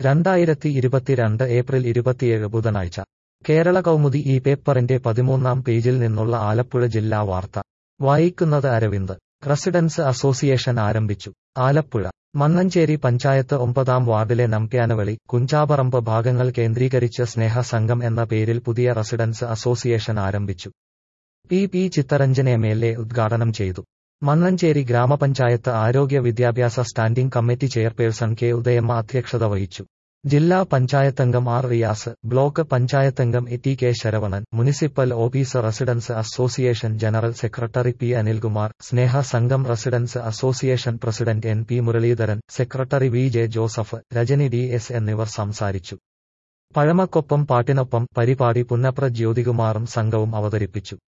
രണ്ടായിരത്തി ഇരുപത്തിരണ്ട് ഏപ്രിൽ ഇരുപത്തിയേഴ് ബുധനാഴ്ച കേരള കൗമുദി ഈ പേപ്പറിന്റെ പതിമൂന്നാം പേജിൽ നിന്നുള്ള ആലപ്പുഴ ജില്ലാ വാർത്ത വായിക്കുന്നത് അരവിന്ദ് റെസിഡൻസ് അസോസിയേഷൻ ആരംഭിച്ചു ആലപ്പുഴ മന്നഞ്ചേരി പഞ്ചായത്ത് ഒമ്പതാം വാർഡിലെ നമ്പ്യാനവളി കുഞ്ചാപറമ്പ് ഭാഗങ്ങൾ കേന്ദ്രീകരിച്ച് സ്നേഹ സംഘം എന്ന പേരിൽ പുതിയ റെസിഡൻസ് അസോസിയേഷൻ ആരംഭിച്ചു P P Chittaranjan M L A ഉദ്ഘാടനം ചെയ്തു മന്നഞ്ചേരി ഗ്രാമപഞ്ചായത്ത് ആരോഗ്യ വിദ്യാഭ്യാസ standing committee chairperson K Udayamma അധ്യക്ഷത വഹിച്ചു ജില്ലാ പഞ്ചായത്തംഗം ആർ റിയാസ് ബ്ലോക്ക് പഞ്ചായത്തംഗം A T K Saravanan municipal office residence association general secretary P Anilkumar Sneha Sangham residence association president N P Muralidharan secretary V J Joseph Rajani D S എന്നിവർ സംസാരിച്ചു പഴമക്കൊപ്പം പാട്ടിനൊപ്പം പരിപാടി പുന്നപ്ര ജ്യോതികുമാറും സംഘവും അവതരിപ്പിച്ചു